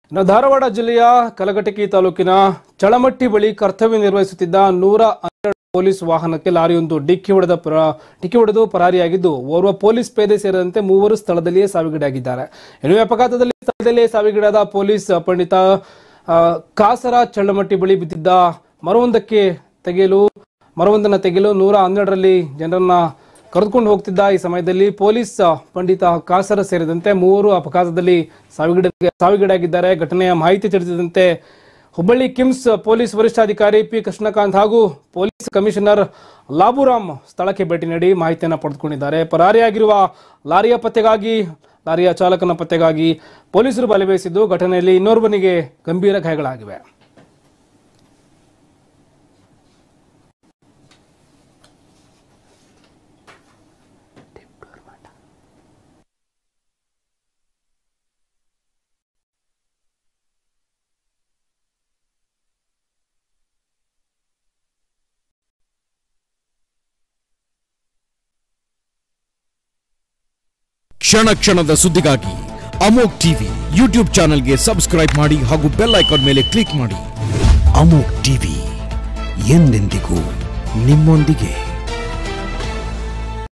ಇನ್ನು ಧಾರವಾಡ ಜಿಲ್ಲೆಯ ಕಲಘಟಕಿ ತಾಲೂಕಿನ ಚಳಮಟ್ಟಿ ಬಳಿ ಕರ್ತವ್ಯ ನಿರ್ವಹಿಸುತ್ತಿದ್ದ ನೂರ ಹನ್ನೆರಡು ಪೊಲೀಸ್ ವಾಹನಕ್ಕೆ ಲಾರಿಯೊಂದು ಡಿಕ್ಕಿ ಹೊಡೆದ ಪರ ಡಿಕ್ಕಿ ಹೊಡೆದು ಪರಾರಿಯಾಗಿದ್ದು ಓರ್ವ ಪೊಲೀಸ್ ಪೇದೆ ಸೇರಿದಂತೆ ಮೂವರು ಸ್ಥಳದಲ್ಲಿಯೇ ಸಾವಿಗೀಡಾಗಿದ್ದಾರೆ ಇನ್ನು ಈ ಅಪಘಾತದಲ್ಲಿ ಸ್ಥಳದಲ್ಲಿಯೇ ಸಾವಿಗೀಡಾದ ಪೊಲೀಸ್ ಪಂಡಿತ ಆ, ಕಾಸರ ಚಳ್ಳಮಟ್ಟಿ ಬಳಿ ಬಿದ್ದಿದ್ದ ಮರವೊಂದಕ್ಕೆ ತೆಗೆಯಲು ಮರವೊಂದನ್ನು ತೆಗೆಯಲು ನೂರ ಹನ್ನೆರಡರಲ್ಲಿ ಜನರನ್ನ ಕರೆದುಕೊಂಡು ಹೋಗ್ತಿದ್ದ ಈ ಸಮಯದಲ್ಲಿ ಪೊಲೀಸ್ ಪಂಡಿತ ಕಾಸರ ಸೇರಿದಂತೆ ಮೂವರು ಅಪಘಾತದಲ್ಲಿ ಸಾವಿಗೀಡ ಸಾವಿಗೀಡಾಗಿದ್ದಾರೆ ಘಟನೆಯ ಮಾಹಿತಿ ತಿಳಿಸಿದಂತೆ ಹುಬ್ಬಳ್ಳಿ ಕಿಮ್ಸ್ ಪೊಲೀಸ್ ವರಿಷ್ಠಾಧಿಕಾರಿ ಪಿ ಕೃಷ್ಣಕಾಂತ್ ಹಾಗೂ ಪೊಲೀಸ್ ಕಮಿಷನರ್ ಲಾಬುರಾಮ್ ಸ್ಥಳಕ್ಕೆ ಭೇಟಿ ನೀಡಿ ಮಾಹಿತಿಯನ್ನು ಪಡೆದುಕೊಂಡಿದ್ದಾರೆ ಪರಾರಿಯಾಗಿರುವ ಲಾರಿಯ ಪತ್ತೆಗಾಗಿ ಲಾರಿಯ ಚಾಲಕನ ಪತ್ತೆಗಾಗಿ ಪೊಲೀಸರು ಬಲೆ ಬೀಸಿದ್ದು ಘಟನೆಯಲ್ಲಿ ಇನ್ನೋರ್ವನಿಗೆ ಗಂಭೀರ ಗಾಯಗಳಾಗಿವೆ ಕ್ಷಣ ಕ್ಷಣದ ಸುದ್ದಿಗಾಗಿ ಅಮೋಕ್ ಟಿವಿ ಯೂಟ್ಯೂಬ್ ಚಾನೆಲ್ಗೆ ಸಬ್ಸ್ಕ್ರೈಬ್ ಮಾಡಿ ಹಾಗೂ ಬೆಲ್ ಐಕಾನ್ ಮೇಲೆ ಕ್ಲಿಕ್ ಮಾಡಿ ಅಮೋಕ್ ಟಿವಿ ಎಂದೆಂದಿಗೂ ನಿಮ್ಮೊಂದಿಗೆ